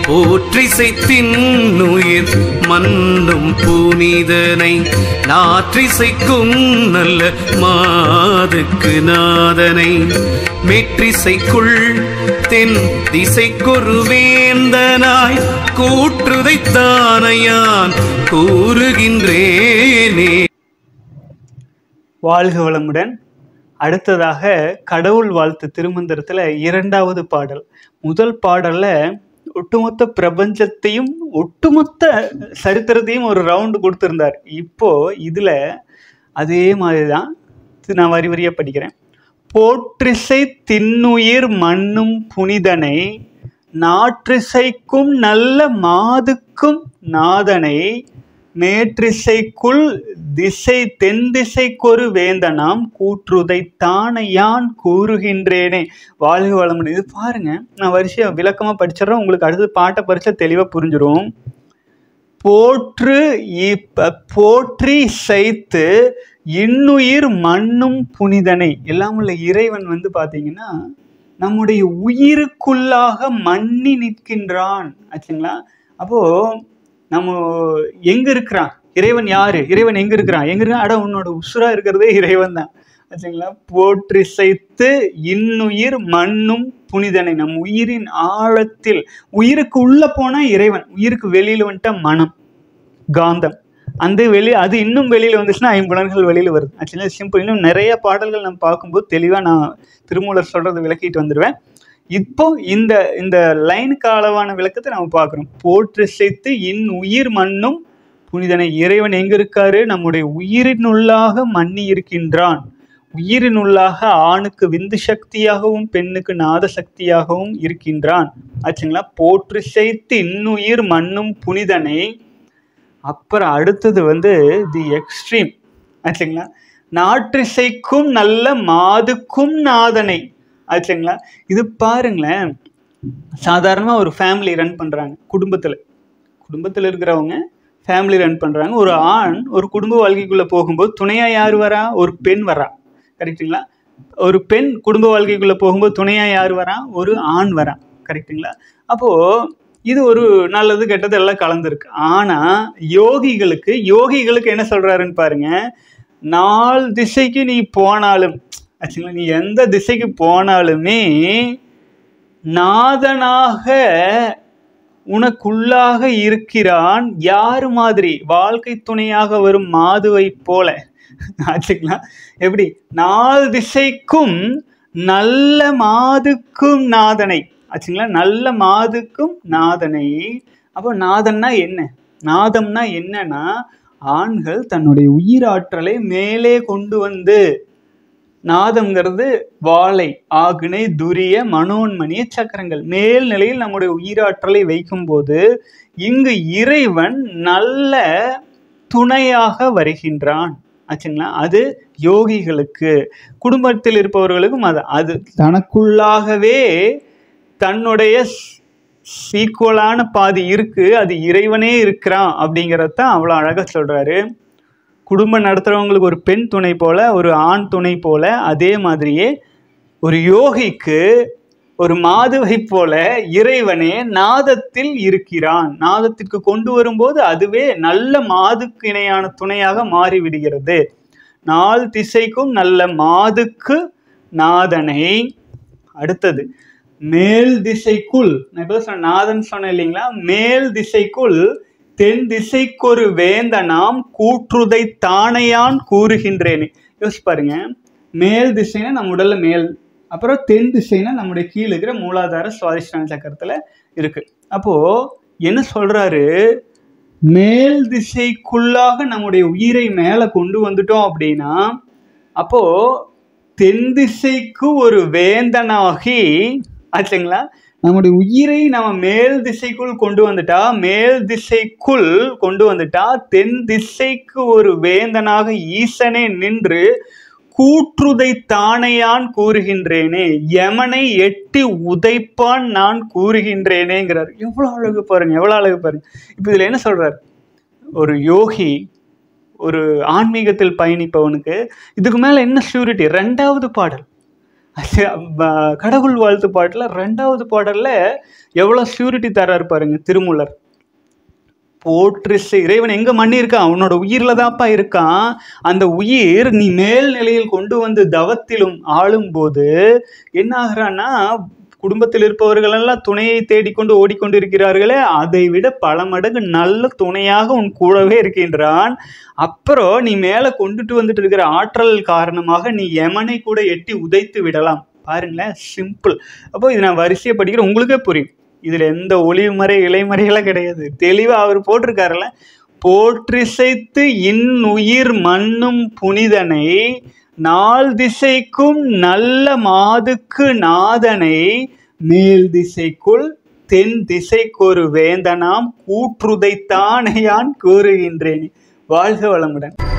போற்றிசை தின்னுயிர் மன்னும் புனிதனை நாற்றிசைக்கும் நல்ல மாதுக்கு நாதனை மேற்றிசைக்குள் தென் திசைக்கொரு வேந்தனாய் கூற்றுதைத்தானையான் கூறுகின்றேனே வாழ்க வளமுடன் அடுத்ததாக கடவுள் வாழ்த்து திருமந்திரத்தில் இரண்டாவது பாடல் முதல் பாடல்ல ஒட்டுமொத்த பிரபஞ்சத்தையும் ஒட்டுமொத்த சரித்திரத்தையும் ஒரு ரவுண்டு கொடுத்துருந்தார் இப்போ இதுல அதே மாதிரி தான் நான் வரி வரியா படிக்கிறேன் போற்றிசை தின்னுயிர் மண்ணும் புனிதனை நாற்றிசைக்கும் நல்ல மாதுக்கும் நாதனை மேற்றிசைக்குள் திசை தென் திசைக்கொரு வேந்தனாம் கூற்றுதை தானே யான் கூறுகின்றேனே வாழ்க வளமுடன் இது பாருங்க நான் வரிசையா விளக்கமா படிச்சிடறேன் உங்களுக்கு அடுத்து பாட்டை பரிசா தெளிவா புரிஞ்சிடும் போற்று இப்ப போற்றி சைத்து இன்னுயிர் மண்ணும் புனிதனை எல்லாம் உள்ள இறைவன் வந்து பாத்தீங்கன்னா நம்முடைய உயிருக்குள்ளாக மண்ணி நிற்கின்றான் ஆச்சுங்களா அப்போ நம்ம எங்க இருக்கிறான் இறைவன் யாரு இறைவன் எங்க இருக்கிறான் எங்க இருக்கான் அட உன்னோட உசுரா இருக்கிறதே இறைவன் தான் ஆச்சுங்களா போற்றி சைத்து இன்னுயிர் மண்ணும் புனிதனை நம் உயிரின் ஆழத்தில் உயிருக்கு உள்ள போனா இறைவன் உயிருக்கு வெளியில வந்துட்டா மனம் காந்தம் அந்த வெளி அது இன்னும் வெளியில வந்துச்சுன்னா ஐம்புலன்கள் வெளியில வருது ஆக்சுவலி சிம்பிள் இன்னும் நிறைய பாடல்கள் நம்ம பார்க்கும்போது தெளிவா நான் திருமூலர் சொல்றதை விளக்கிட்டு வந்துடுவேன் இப்போ இந்த இந்த லைனுக்கு அளவான விளக்கத்தை நம்ம பார்க்குறோம் போற்று சேர்த்து இன் உயிர் மண்ணும் புனிதனை இறைவன் எங்க இருக்காரு நம்முடைய உயிரினுள்ளாக மண்ணி இருக்கின்றான் உயிரினுள்ளாக ஆணுக்கு விந்து சக்தியாகவும் பெண்ணுக்கு நாத சக்தியாகவும் இருக்கின்றான் ஆச்சுங்களா போற்று சேர்த்து இன்னுயிர் மண்ணும் புனிதனை அப்புறம் அடுத்தது வந்து தி எக்ஸ்ட்ரீம் ஆச்சுங்களா நாற்றிசைக்கும் நல்ல மாதுக்கும் நாதனை ஆச்சுங்களா இது பாருங்களேன் சாதாரணமாக ஒரு ஃபேமிலி ரன் பண்ணுறாங்க குடும்பத்தில் குடும்பத்தில் இருக்கிறவங்க ஃபேமிலி ரன் பண்ணுறாங்க ஒரு ஆண் ஒரு குடும்ப வாழ்க்கைக்குள்ளே போகும்போது துணையாக யார் வரா ஒரு பெண் வரா கரெக்டுங்களா ஒரு பெண் குடும்ப வாழ்க்கைக்குள்ளே போகும்போது துணையாக யார் வரா ஒரு ஆண் வரா கரெக்டுங்களா அப்போது இது ஒரு நல்லது கெட்டது எல்லாம் கலந்துருக்கு ஆனால் யோகிகளுக்கு யோகிகளுக்கு என்ன சொல்கிறாருன்னு பாருங்க நாலு திசைக்கு நீ போனாலும் ஆச்சுங்களா நீ எந்த திசைக்கு போனாலுமே நாதனாக உனக்குள்ளாக இருக்கிறான் யார் மாதிரி வாழ்க்கை துணையாக வரும் மாதுவை போல ஆச்சுங்களா எப்படி நாலு திசைக்கும் நல்ல மாதுக்கும் நாதனை ஆச்சுங்களா நல்ல மாதுக்கும் நாதனை அப்போ நாதன்னா என்ன நாதம்னா என்னன்னா ஆண்கள் தன்னுடைய உயிராற்றலை மேலே கொண்டு வந்து நாதம்ங்கிறது வாழை ஆக்னை துரிய மனோன்மணிய சக்கரங்கள் மேல் நிலையில் நம்முடைய உயிராற்றலை வைக்கும்போது இங்கு இறைவன் நல்ல துணையாக வருகின்றான் ஆச்சுங்களா அது யோகிகளுக்கு குடும்பத்தில் இருப்பவர்களுக்கும் அது அது தனக்குள்ளாகவே தன்னுடைய சீக்குவலான பாதி இருக்கு அது இறைவனே இருக்கிறான் அப்படிங்கிறத அவ்வளோ அழகாக சொல்றாரு குடும்பம் நடத்துகிறவங்களுக்கு ஒரு பெண் துணை போல ஒரு ஆண் துணை போல அதே மாதிரியே ஒரு யோகிக்கு ஒரு மாதுவை போல இறைவனே நாதத்தில் இருக்கிறான் நாதத்திற்கு கொண்டு வரும்போது அதுவே நல்ல மாதுக்கு இணையான துணையாக மாறிவிடுகிறது நாள் திசைக்கும் நல்ல மாதுக்கு நாதனை அடுத்தது மேல் திசைக்குள் நான் இப்போ சொன்ன நாதன் சொன்னேன் இல்லைங்களா மேல் திசைக்குள் தென் திசைக்கொரு வேந்தனாம் கூற்றுதை தானையான் கூறுகின்றேனே யோசிச்சு பாருங்க மேல் திசைனா நம்ம உடல்ல மேல் அப்புறம் தென் திசைனா நம்முடைய கீழே இருக்கிற மூலாதார சுவாதிஷ்டான சக்கரத்துல இருக்கு அப்போ என்ன சொல்றாரு மேல் திசைக்குள்ளாக நம்முடைய உயிரை மேலே கொண்டு வந்துட்டோம் அப்படின்னா அப்போ தென் திசைக்கு ஒரு வேந்தனாகி ஆச்சுங்களா நம்முடைய உயிரை நம்ம மேல் திசைக்குள் கொண்டு வந்துட்டா மேல் திசைக்குள் கொண்டு வந்துட்டா தென் திசைக்கு ஒரு வேந்தனாக ஈசனே நின்று கூற்றுதை தானையான் கூறுகின்றேனே யமனை எட்டி உதைப்பான் நான் கூறுகின்றேனேங்கிறார் எவ்வளோ அழகு பாருங்க எவ்வளோ அழகு பாருங்க இப்போ இதில் என்ன சொல்றார் ஒரு யோகி ஒரு ஆன்மீகத்தில் பயணிப்பவனுக்கு இதுக்கு மேலே என்ன ஷூரிட்டி ரெண்டாவது பாடல் அது, ப- கடவுள் வாழ்த்து பாட்டில் ரெண்டாவது பாடல்ல எவ்வளோ ஷூரிட்டி தர்றாரு பாருங்க திருமூலர் போற்றிசை இறைவன் எங்க மண்ணி இருக்கான் அவனோட உயிர்ல தான்ப்பா இருக்கான் அந்த உயிர் நீ மேல் நிலையில் கொண்டு வந்து தவத்திலும் ஆளும்போது என்ன ஆகுறான்னா குடும்பத்தில் இருப்பவர்கள் எல்லாம் துணையை தேடிக்கொண்டு ஓடிக்கொண்டு இருக்கிறார்களே அதை விட பல மடங்கு நல்ல துணையாக உன் கூடவே இருக்கின்றான் அப்புறம் நீ மேலே கொண்டுட்டு வந்துட்டு இருக்கிற ஆற்றல் காரணமாக நீ யமனை கூட எட்டி உதைத்து விடலாம் பாருங்களேன் சிம்பிள் அப்போ இது நான் வரிசையை படிக்கிறேன் உங்களுக்கே புரியும் இதில் எந்த ஒளிவுமறை இலைமறையெல்லாம் கிடையாது தெளிவாக அவர் போட்டிருக்காருல்ல போற்றிசைத்து இன்னுயிர் மண்ணும் புனிதனை நாள் திசைக்கும் நல்ல மாதுக்கு நாதனை மேல் திசைக்குள் தென் திசைக்கொரு வேந்தனாம் கூற்றுதைத்தானே யான் கூறுகின்றேன் வாழ்க வளமுடன்